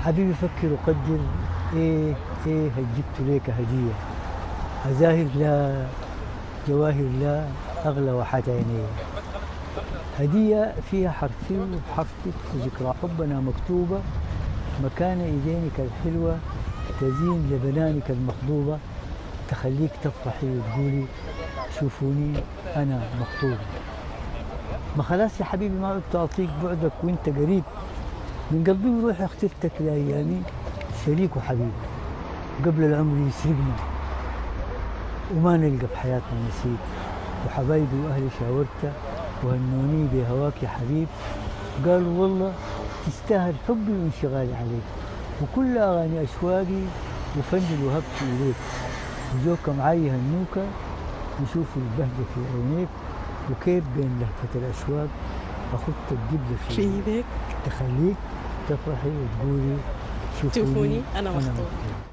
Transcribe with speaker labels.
Speaker 1: حبيبي فكر وقدر ايه ايه جبت لك هديه عزاهر لا جواهر لا اغلى وحات عيني هديه فيها حرفي وحرفك وذكرى حبنا مكتوبه مكان ايدينك الحلوه تزين لبنانك المخضوبه تخليك تفرحي وتقولي شوفوني انا مخطوبه ما خلاص يا حبيبي ما عدت اعطيك بعدك وانت قريب من قلبي وروحي اخترتك لايامي شريك وحبيب قبل العمر يسرقنا وما نلقى في حياتنا نسيب وحبايبي واهلي شاورته وهنوني بهواك يا حبيب قالوا والله تستاهل حبي وانشغالي عليك وكل اغاني اشواقي وفن اللي وهبته اليك وجوك معي هنوكه نشوف البهجه في عينيك وكيف بين لهفه الاشواق اخذت الدبله في
Speaker 2: في ايديك
Speaker 1: تخليك تفرحي وتقولي شوفوني,
Speaker 2: شوفوني أنا مخطوب.
Speaker 1: مخطوب